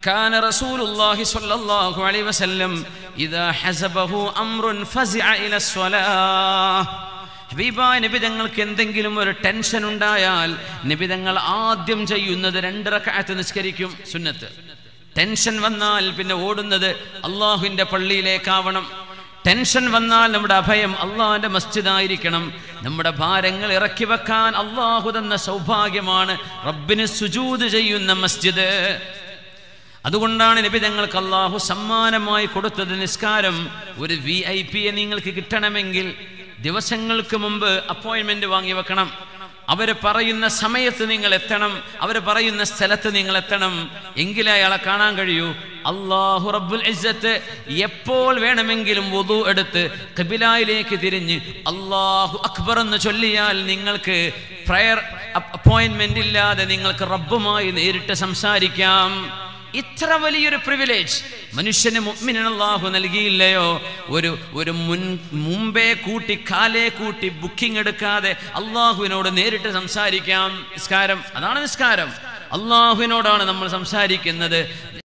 كان رسول الله صلى الله عليه وسلم إذا حزبه أمر فزع إلى الصلاة ഹബീബായ നിബിതങ്ങൾക്ക് എന്തെങ്കിലും ഒരു ടെൻഷൻ ഉണ്ടായാൽ നിബിതങ്ങൾ ആദ്യം ചെയ്യുന്നത് രണ്ടരക്കാലത്ത് നിസ്കരിക്കും സുന്നത്ത് ടെൻഷൻ വന്നാൽ പിന്നെ ഓടുന്നത് അള്ളാഹുവിൻ്റെ പള്ളിയിലേക്കാവണം ടെൻഷൻ വന്നാൽ നമ്മുടെ അഭയം അള്ളാഹിന്റെ മസ്ജിദായിരിക്കണം നമ്മുടെ ഭാരങ്ങൾ ഇറക്കി വെക്കാൻ അള്ളാഹു തന്ന സൗഭാഗ്യമാണ് റബ്ബിന് സുജൂത് ചെയ്യുന്ന മസ്ജിദ് അതുകൊണ്ടാണ് നബി ഞങ്ങൾക്ക് അള്ളാഹു സമ്മാനമായി കൊടുത്തത് നിസ്കാരം ഒരു വി ഐ പിയെ നിങ്ങൾക്ക് കിട്ടണമെങ്കിൽ ദിവസങ്ങൾക്ക് മുമ്പ് അപ്പോയിൻമെന്റ് വാങ്ങി വെക്കണം അവർ പറയുന്ന സമയത്ത് നിങ്ങൾ എത്തണം അവർ പറയുന്ന സ്ഥലത്ത് നിങ്ങൾ എത്തണം എങ്കിലേ അയാളെ കാണാൻ കഴിയൂ അള്ളാഹു റബ്ബുൽ ഇസ്സത്ത് എപ്പോൾ വേണമെങ്കിലും വുദു എടുത്ത് കബിലായിലേക്ക് തിരിഞ്ഞ് അള്ളാഹു അക്ബർ എന്ന് ചൊല്ലിയാൽ നിങ്ങൾക്ക് പ്രയർ അപ്പോയിൻമെന്റ് ഇല്ലാതെ നിങ്ങൾക്ക് റബ്ബുമായി നേരിട്ട് സംസാരിക്കാം ഇത്ര വലിയൊരു പ്രിവിലേജ് മനുഷ്യന് മുഅ്മിനിന് അല്ലാഹു നൽകിയില്ലയോ ഒരു ഒരു മുൻ മുമ്പേ കൂട്ടി കാലേ കൂട്ടി ബുക്കിംഗ് എടുക്കാതെ അള്ളാഹുവിനോട് നേരിട്ട് സംസാരിക്കാം നിസ്കാരം അതാണ് നിസ്കാരം അള്ളാഹുവിനോടാണ് നമ്മൾ സംസാരിക്കുന്നത്